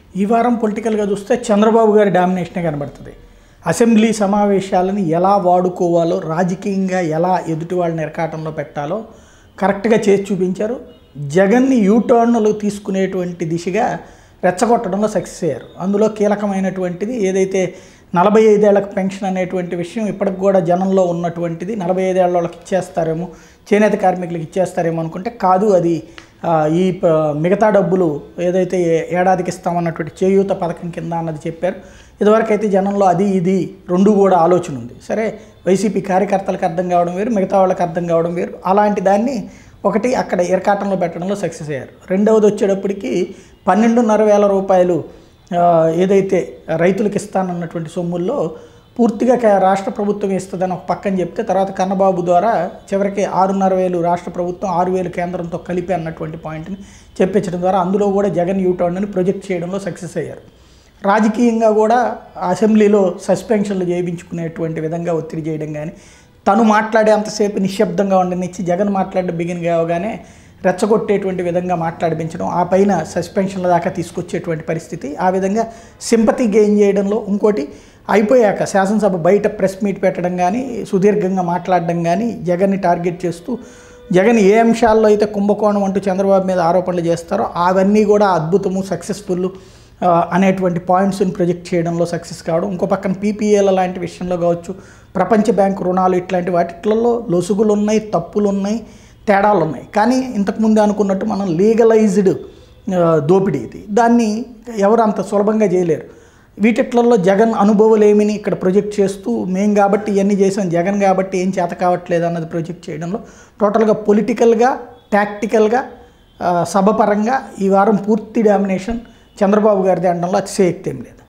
ఈ వారం పొలిటికల్గా చూస్తే చంద్రబాబు గారి డామినేషనే కనబడుతుంది అసెంబ్లీ సమావేశాలను ఎలా వాడుకోవాలో రాజకీయంగా ఎలా ఎదుటి వాళ్ళని ఎరకాటంలో పెట్టాలో కరెక్ట్గా చేసి చూపించారు జగన్ని యూటర్న్లు తీసుకునేటువంటి దిశగా రెచ్చగొట్టడంలో సక్సెస్ అయ్యారు అందులో కీలకమైనటువంటిది ఏదైతే నలభై ఐదేళ్లకు పెన్షన్ అనేటువంటి విషయం ఇప్పటికి కూడా జనంలో ఉన్నటువంటిది నలభై ఐదేళ్ల వాళ్ళకి ఇచ్చేస్తారేమో చేనేత కార్మికులకు ఇచ్చేస్తారేమో అనుకుంటే కాదు అది ఆ, ఈ ప- మిగతా డబ్బులు ఏదైతే ఏ- ఏడాదికి ఇస్తామన్నటువంటి చేయూత పథకం కింద అన్నది చెప్పారు ఇదివరకు అయితే జనంలో అది ఇది రెండు కూడా ఆలోచన ఉంది సరే వైసీపీ కార్యకర్తలకు అర్థం కావడం వేరు మిగతా వాళ్ళకి అర్థం కావడం వేరు అలాంటి దాన్ని ఒకటి అక్కడ ఇరకాటంలో పెట్టడంలో సక్సెస్ అయ్యారు రెండవది వచ్చేటప్పటికి పన్నెండున్నర వేల రూపాయలు ఆ, ఏదైతే రైతులకు ఇస్తానన్నటువంటి సొమ్ముల్లో పూర్తిగా కే- రాష్ట్ర ప్రభుత్వం ఇస్తుందని ఒక పక్కన చెప్తే తర్వాత కన్నబాబు ద్వారా చివరికి ఆరున్నర వేలు రాష్ట్ర ప్రభుత్వం ఆరు వేలు కేంద్రంతో కలిపి అన్నటువంటి పాయింట్ని చెప్పించడం ద్వారా అందులో కూడా జగన్ యూటర్న్ని ప్రొజెక్ట్ చేయడంలో సక్సెస్ అయ్యారు రాజకీయంగా కూడా అసెంబ్లీలో సస్పెన్షన్లు చేయించుకునేటువంటి విధంగా ఒత్తిడి చేయడం కానీ తను మాట్లాడే అంతసేపు నిశ్శబ్దంగా ఉండనిచ్చి జగన్ మాట్లాడడం బిగిన్ కావగానే రెచ్చగొట్టేటువంటి విధంగా మాట్లాడిపించడం ఆ పైన సస్పెన్షన్ల దాకా తీసుకొచ్చేటువంటి పరిస్థితి ఆ విధంగా సింపతి గెయిన్ చేయడంలో ఇంకోటి అయిపోయాక శాసనసభ బయట ప్రెస్ మీట్ పెట్టడం కానీ సుదీర్ఘంగా మాట్లాడడం కానీ జగన్ని టార్గెట్ చేస్తూ జగన్ ఏ అంశాల్లో అయితే కుంభకోణం అంటూ చంద్రబాబు మీద ఆరోపణలు చేస్తారో అవన్నీ కూడా అద్భుతము సక్సెస్ఫుల్ ఆ, అనేటువంటి పాయింట్స్ని ప్రొజెక్ట్ చేయడంలో సక్సెస్ కావడం ఇంకో పక్కన పీపీఏల లాంటి విషయంలో కావచ్చు ప్రపంచ బ్యాంకు రుణాలు ఇట్లాంటి వాటిలలో లొసుగులు ఉన్నాయి తప్పులు ఉన్నాయి తేడాలు ఉన్నాయి కానీ ఇంతకుముందు అనుకున్నట్టు మనం లీగలైజ్డ్ దోపిడీ ఇది దాన్ని ఎవరు అంత సులభంగా చేయలేరు వీటిట్లలో జగన్ అనుభవాలేమిని ఇక్కడ ప్రొజెక్ట్ చేస్తూ మేం కాబట్టి ఇవన్నీ చేసాం జగన్ కాబట్టి ఏం చేత కావట్లేదు అన్నది ప్రొజెక్ట్ చేయడంలో టోటల్గా పొలిటికల్గా టాక్టికల్గా సభపరంగా ఈ వారం పూర్తి డామినేషన్ చంద్రబాబు గారిది అనడంలో అతిశయక్తి ఏం లేదు